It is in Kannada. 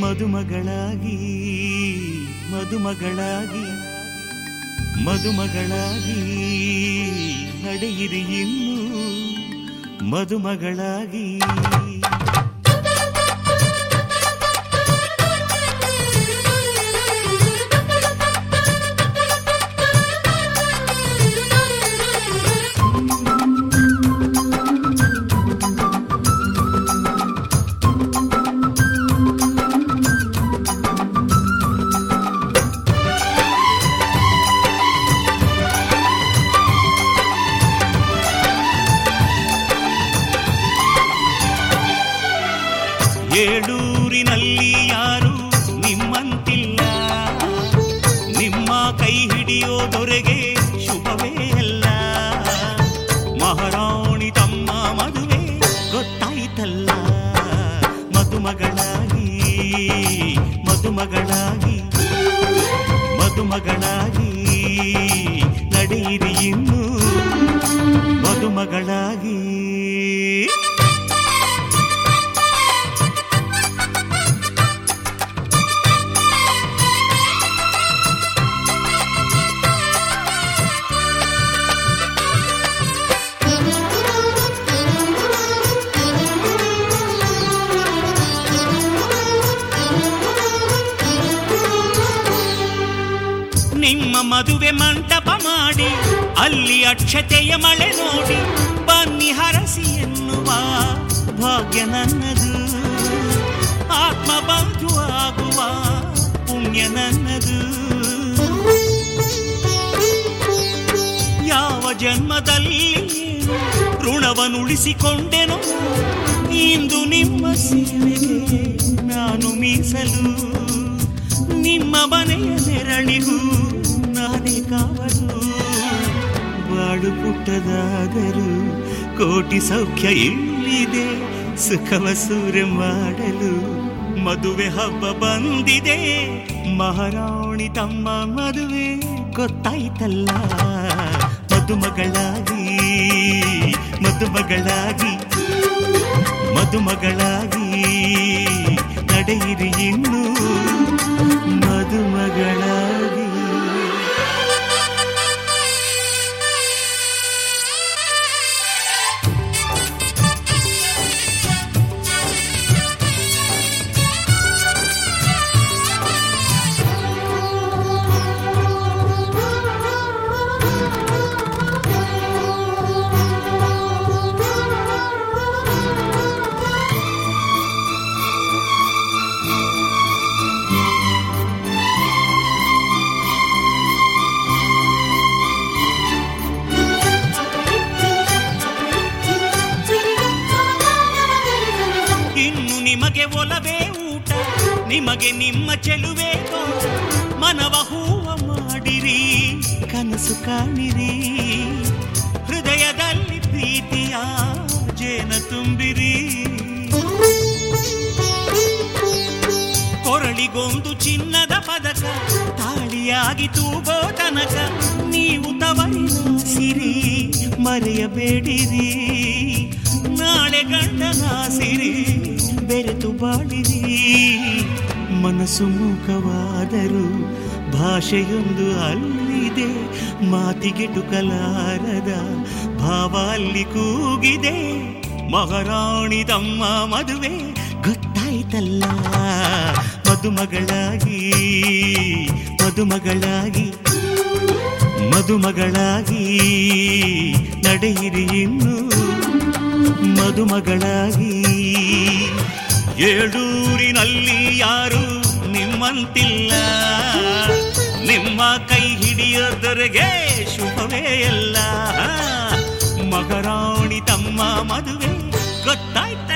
ಮದುಮಗಳಾಗಿ ಮದುಮಗಳಾಗಿ ಮದುಮಗಳಾಗಿ ನಡೆಯಿರಿ ಇನ್ನು ಮದುಮಗಳಾಗಿ ಏಳೂರಿನಲ್ಲಿ ಯಾರು ನಿಮ್ಮಂತಿಲ್ಲ ನಿಮ್ಮ ಕೈ ಹಿಡಿಯೋದೊರೆಗೆ ಶುಭವೇ ಅಲ್ಲ ಮಹಾರಾಣಿ ತಮ್ಮ ಮದುವೆ ಗೊತ್ತಾಯ್ತಲ್ಲ ಮದುಮಗಳಾಗಿ ಮದುಮಗಳಾಗಿ ಮದುಮಗಳಾಗಿ ನಡೆಯಿರಿ ಇನ್ನು ಮದುಮಗಳಾಗಿ ನಿಮ್ಮ ಮದುವೆ ಮಂಟಪ ಮಾಡಿ ಅಲ್ಲಿ ಅಕ್ಷತೆಯ ಮಳೆ ನೋಡಿ ಬನ್ನಿ ಹರಸಿ ಎನ್ನುವ ಭಾಗ್ಯ ನನ್ನದು ಆತ್ಮ ಬಂಧು ಆಗುವ ಪುಣ್ಯ ನನ್ನದು ಯಾವ ಜನ್ಮದಲ್ಲಿ ಋಣವನ್ನುಳಿಸಿಕೊಂಡೆನೋ ಇಂದು ನಿಮ್ಮ ಸೇವೆಗೆ ನಾನು ಮೀಸಲು ನಿಮ್ಮ ಮನೆಯ ನೆರಳಿಗೂ ನಾನೇ ಕಾವಲು ಬಾಡು ಪುಟ್ಟದಾದರೂ ಕೋಟಿ ಸೌಖ್ಯ ಇಲ್ಲಿದೆ ಸುಖವ ಸೂರ್ಯ ಮಾಡಲು ಮದುವೆ ಹಬ್ಬ ಬಂದಿದೆ ಮಹಾರಾಣಿ ತಮ್ಮ ಮದುವೆ ಗೊತ್ತಾಯ್ತಲ್ಲ ಮದುಮಗಳಾಗಿ ಮದುಮಗಳಾಗಿ ಮದುಮಗಳಾಗಿ ನಡೆಯಿರಿ ಇನ್ನು ಮದುಮಗಳಾಗಿ ಇನ್ನು ನಿಮಗೆ ಒಲವೇ ಊಟ ನಿಮಗೆ ನಿಮ್ಮ ಚೆಲುವೆ ತೋಟ ಮನವ ಹೂವ ಮಾಡಿರಿ ಕನಸು ಕಾಣಿರಿ ಹೃದಯದಲ್ಲಿ ಪ್ರೀತಿಯ ಜೇನ ತುಂಬಿರಿ ಕೊರಳಿಗೊಂದು ಚಿನ್ನದ ಪದಕ ತಾಳಿಯಾಗಿ ತೂಗೋ ತನಕ ನೀವು ತವರಿನ ಸಿರಿ ಮರೆಯಬೇಡಿರಿ ನಾಳೆ ಗಂಡನ ಸಿರಿ ಬೆರೆತು ಬಾಳಿರಿ ಮನಸ್ಸು ಮೂಕವಾದರೂ ಭಾಷೆಯೊಂದು ಅಲ್ಲಿದೆ ಮಾತಿಗೆಟುಕಲಾರದ ಭಾವ ಅಲ್ಲಿ ಕೂಗಿದೆ ಮಹಾರಾಣಿ ತಮ್ಮ ಮದುವೆ ಗೊತ್ತಾಯ್ತಲ್ಲ ಮದುಮಗಳಾಗಿ ಮದುಮಗಳಾಗಿ ಮದುಮಗಳಾಗಿ ನಡೆಯಿರಿ ಇನ್ನು ಮದುಮಗಳಾಗಿ ಏಳೂರಿನಲ್ಲಿ ಯಾರು ನಿಮ್ಮಂತಿಲ್ಲ ನಿಮ್ಮ ಕೈ ಹಿಡಿಯೋದರೆಗೆ ಶುಭವೇ ಎಲ್ಲ ಮಗರಾಣಿ ತಮ್ಮ ಮದುವೆ ಗೊತ್ತಾಯ್ತ